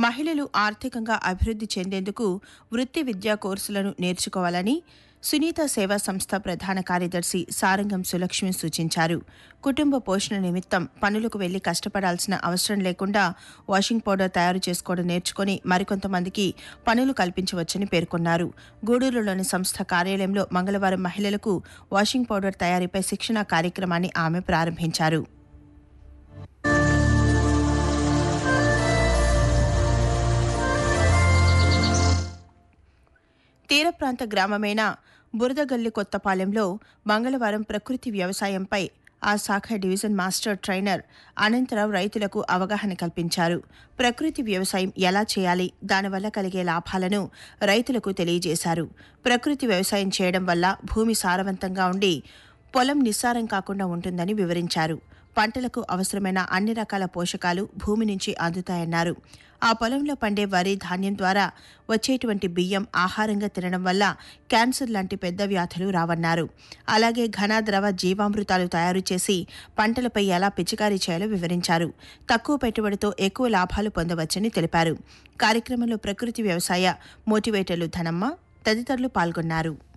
మహిళలు ఆర్థికంగా అభివృద్ధి చెందేందుకు వృత్తి విద్యా కోర్సులను నేర్చుకోవాలని సునీత సేవా సంస్థ ప్రధాన కార్యదర్శి సారంగం సులక్ష్మి సూచించారు కుటుంబ పోషణ నిమిత్తం పనులకు వెళ్లి కష్టపడాల్సిన అవసరం లేకుండా వాషింగ్ పౌడర్ తయారు చేసుకోవడం నేర్చుకుని మరికొంతమందికి పనులు కల్పించవచ్చని పేర్కొన్నారు గూడూరులోని సంస్థ కార్యాలయంలో మంగళవారం మహిళలకు వాషింగ్ పౌడర్ తయారీపై శిక్షణ కార్యక్రమాన్ని ఆమె ప్రారంభించారు తీర ప్రాంత గ్రామమైన బురదగల్లి కొత్తపాలెంలో మంగళవారం ప్రకృతి వ్యవసాయంపై ఆ శాఖ డివిజన్ మాస్టర్ ట్రైనర్ అనంతరావు రైతులకు అవగాహన కల్పించారు ప్రకృతి వ్యవసాయం ఎలా చేయాలి దానివల్ల కలిగే లాభాలను రైతులకు తెలియజేశారు ప్రకృతి వ్యవసాయం చేయడం వల్ల భూమి సారవంతంగా ఉండి పొలం నిస్సారం కాకుండా ఉంటుందని వివరించారు పంటలకు అవసరమైన అన్ని రకాల పోషకాలు భూమి నుంచి అందుతాయన్నారు ఆ పొలంలో పండే వరి ధాన్యం ద్వారా వచ్చేటువంటి బియ్యం ఆహారంగా తినడం వల్ల క్యాన్సర్ లాంటి పెద్ద వ్యాధులు రావన్నారు అలాగే ఘన ద్రవ జీవామృతాలు తయారు చేసి పంటలపై ఎలా పిచికారీ చేయాలో వివరించారు తక్కువ పెట్టుబడితో ఎక్కువ లాభాలు పొందవచ్చని తెలిపారు కార్యక్రమంలో ప్రకృతి వ్యవసాయ మోటివేటర్లు ధనమ్మ తదితరులు పాల్గొన్నారు